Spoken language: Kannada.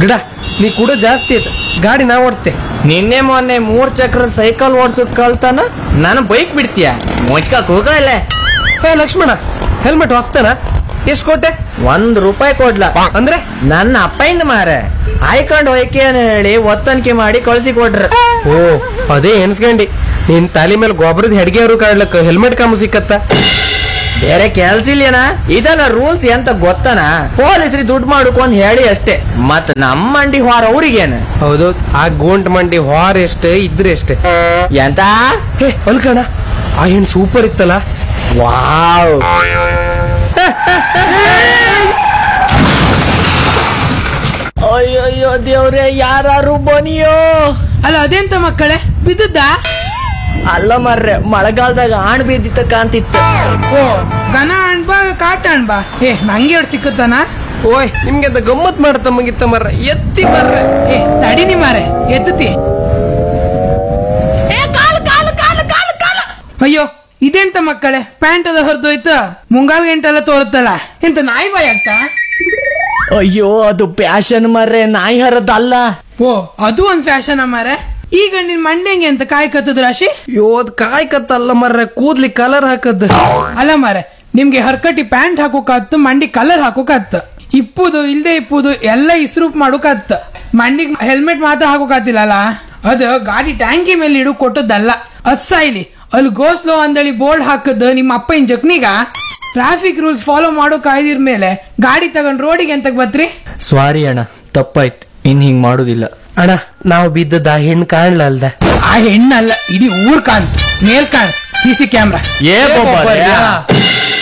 ಗಿಡ ನೀ ಕೂಡ ಜಾಸ್ತಿ ಆಯ್ತು ಗಾಡಿ ನಾ ಓಡಿಸ್ತೆ ನಿನ್ನೆ ಮೊನ್ನೆ ಮೂರ್ ಚಕ್ರ ಸೈಕಲ್ ಓಡ್ಸೋದ್ ಕಳ್ತಾನ ನಾನು ಬೈಕ್ ಬಿಡ್ತೀಯ ಮುಚ್ಕಕ್ ಹೋಗಲ್ಲ ಹೇ ಲಕ್ಷ್ಮಣ ಹೆಲ್ಮೆಟ್ ಹೊಸ್ತೇನ ಎಷ್ಟು ಕೊಟ್ಟೆ ಒಂದ್ ರೂಪಾಯಿ ಕೊಡ್ಲ ಅಂದ್ರೆ ನನ್ನ ಅಪ್ಪಯಿಂದ ಮಾರ ಆಯ್ಕೊಂಡ್ ಹೋಯ್ಕೆ ಅಂತ ಹೇಳಿ ಒತ್ತನಿಕೆ ಮಾಡಿ ಕಳ್ಸಿ ಕೊಟ್ರ ಓ ಅದೇ ಎನ್ಸ್ಕಂಡಿ ನಿನ್ ತಾಲಿ ಮೇಲೆ ಗೊಬ್ಬರದ ಹೆಡ್ಗೆ ಅವರು ಕಾಡ್ಲಕ್ಕ ಹೆಲ್ಮೆಟ್ ಕಾಮು ಸಿಕ್ಕತ್ತ ಬೇರೆ ಕೆಲ್ಸ ಇಲ್ಲೇನ ಇದೆಲ್ಲ ರೂಲ್ಸ್ ಎಂತ ಗೊತ್ತನ ಪೊಲೀಸ್ರಿ ದುಡ್ಡು ಮಾಡ್ಕೊಂಡ್ ಹೇಳಿ ಅಷ್ಟೇ ಮತ್ ನಮ್ಮ ಮಂಡಿ ಹೊರ ಅವ್ರಿಗೇನು ಹೌದು ಆ ಗೋಂಟ್ ಮಂಡಿ ಹಾರ್ ಎಷ್ಟೇ ಇದ್ರೆ ಎಷ್ಟೇ ಎಂತ ಹೇ ಅಲ್ಕಣ ಆ ಹೆಣ್ಣು ಸೂಪರ್ ಇತ್ತಲ್ಲ ವಾವ್ ಅಯ್ಯಯ್ಯೋ ದೇವ್ರೆ ಯಾರು ಬನಿಯೋ ಅಲ್ಲ ಅದೆಂತ ಮಕ್ಕಳೇ ಬಿದ್ದದ್ದಾ ಅಲ್ಲ ಮರ್ರೆ ಮಳೆಗಾಲದಾಗ ಆಣ್ ಬಿದ್ದಿತ್ತ ಕಾಂತಿತ್ತು ಓ ಗನ ಅಣ್ಬಾ ಕಾಟ ಅಣ್ಬಾ ಏ ನಂಗೆ ಎರಡು ಸಿಕ್ಕುತ್ತಾನ ಓಯ್ ನಿಮ್ಗೆ ಅದ ಗಮ್ಮತ್ ಮಾಡತ್ತ ಮುಗಿತ್ತ ಮರ್ರ ಎತ್ತಿ ಮರ್ರ ಏ ತಡಿನಿ ಮಾರೆ ಎತ್ತತಿ ಅಯ್ಯೋ ಇದೆಂತ ಮಕ್ಕಳೇ ಪ್ಯಾಂಟ್ ಅದ ಹೊರದೋಯ್ತು ಮುಂಗಾಲ್ ಗಂಟೆಲ್ಲ ತೋರುತ್ತಲ್ಲ ಎಂತ ನಾಯಿ ಬಾಯ್ ಆಗ್ತಾ ಅಯ್ಯೋ ಅದು ಪ್ಯಾಶನ್ ಮರ್ರೆ ನಾಯಿ ಹರದಲ್ಲ ಓ ಅದು ಒಂದ್ ಫ್ಯಾಷನ್ ಮಾರೆ ಈಗ ನಿನ್ ಮಂಡೆಂಗೆ ಅಂತ ಕಾಯ್ ಕತ್ತದ ರಾಶಿ ಯೋದ್ ಕಾಯ್ಕತ್ತಲ್ಲ ಮರ್ರ ಕೂದ್ಲಿ ಕಲರ್ ಹಾಕದ್ ಅಲ್ಲ ಮಾರೆ ನಿಮ್ಗೆ ಹರ್ಕಟಿ ಪ್ಯಾಂಟ್ ಹಾಕೋಕಾತ್ತು ಮಂಡಿ ಕಲರ್ ಹಾಕೋಕಾತ್ತು ಇಪ್ಪುದು ಇಲ್ದೆ ಇಪ್ಪುದು ಎಲ್ಲ ಇಸ್ರೂಪ್ ಮಾಡೋಕಾತ್ತು ಮಂಡಿಗ್ ಹೆಲ್ಮೆಟ್ ಮಾತ್ರ ಹಾಕೋಕಾತಿಲ್ಲಲ್ಲ ಅದು ಗಾಡಿ ಟ್ಯಾಂಕಿ ಮೇಲೆ ಇಡು ಕೊಟ್ಟದ್ದಲ್ಲ ಅದ್ ಸಾಯ್ಲಿ ಅಲ್ಲಿ ಗೋಸ್ಲೋ ಅಂದಳಿ ಬೋರ್ಡ್ ಹಾಕದ್ ನಿಮ್ಮ ಅಪ್ಪನ ಜಕ್ನಿಗ ಟ್ರಾಫಿಕ್ ರೂಲ್ಸ್ ಫಾಲೋ ಮಾಡೋ ಕಾಯ್ದಿರ್ ಮೇಲೆ ಗಾಡಿ ತಗೊಂಡ್ ರೋಡಿಗೆ ಎಂತಕ್ ಬತ್ರಿ ಸಾರಿ ಅಣ್ಣ ತಪ್ಪಾಯ್ತು ಇನ್ ಹಿಂಗ್ ಮಾಡುದಿಲ್ಲ ಅಣ್ಣ ನಾವು ಬಿದ್ದದ ಆ ಹೆಣ್ಣು ಕಾಣ್ಲಲ್ದ ಆ ಹೆಣ್ಣಲ್ಲ ಇಡೀ ಊರ್ ಕಾಣ್ ಮೇಲ್ ಕಾಣ್ ಸಿ ಸಿ ಕ್ಯಾಮ್ರಾ ಏ